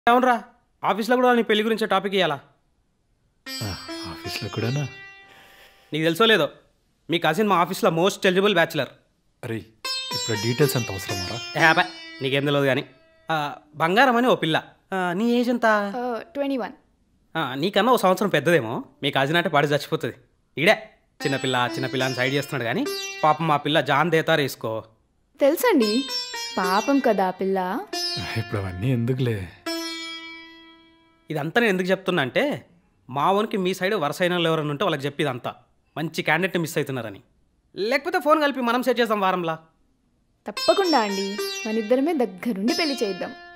అవునరా ఆఫీస్లో కూడా నీ పెళ్లి గురించే టాపిక్ ఇవ్వాలా ఆ, ఆఫీస్లో కూడానా నీకు తెలుసో లేదో మీ కజిన్ మా ఆఫీస్లో మోస్ట్ ఎలిజిబుల్ బ్యాచులర్ అరే ఇప్పుడు డీటెయిల్స్ అంత అవసరమారా హ్యాపా నీకేం తెలియదు కానీ ఆ, బంగారం అని ఓ పిల్ల ఆ, నీ ఏజ్ ఎంత ట్వంటీ వన్ ఆ, నీకన్నా ఓ సంవత్సరం పెద్దదేమో మీ కజిన్ అంటే పడి చచ్చిపోతుంది ఇడే చిన్నపిల్ల చిన్నపిల్ల అని సైడ్ చేస్తున్నాడు కానీ పాపం మా పిల్ల జాన్ దేతారు వేసుకో తెలుసండి పాపం కదా ఆ పిల్ల ఇప్పుడు అవన్నీ ఎందుకులే ఇదంతా నేను ఎందుకు చెప్తున్నా అంటే మా ఓనికి మీ సైడ్ వరుస అయిన వాళ్ళు ఎవరైనా ఉంటే వాళ్ళకి చెప్పి ఇదంతా మంచి క్యాండిడేట్ మిస్ అవుతున్నారని లేకపోతే ఫోన్ కలిపి మనం సెట్ చేద్దాం వారంలా తప్పకుండా అండి మన ఇద్దరమే దగ్గరుండి పెళ్లి చేద్దాం